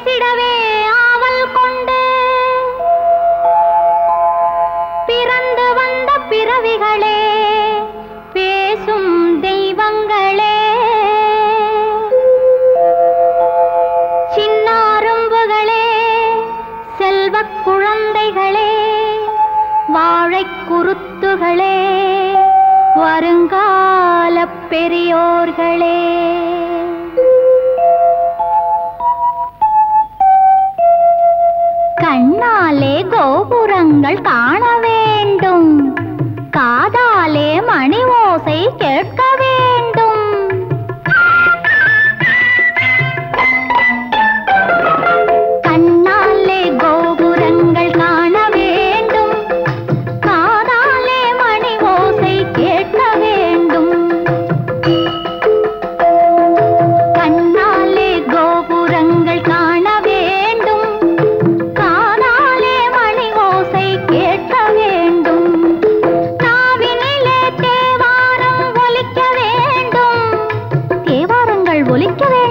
பேசிடவே ஆவல் கொண்டு பிறந்து வந்த பிறவிகளே பேசும் தெய்வங்களே சின்ன அரும்புகளே செல்வக் குழந்தைகளே வாழைக் குருத்துகளே வருங்கால பெரியோர்களே கண்ணாலே கோபுரங்கள் காண வேண்டும் காதாலே மணி ஓசை கேட்க வேண்டும் கண்ணாலே கோபுரங்கள் காண வேண்டும் காதாலே மணி ஓசை கேட்க வேண்டும் கண்ணாலே கோபுரங்கள் காண வேண்டும் காதாலே மணி ஓசை கேட்க வேண்டும் நாவினிலே தேவாரம் ஒலிக்க வேண்டும் தேவாரங்கள் ஒலிக்க வேண்டும்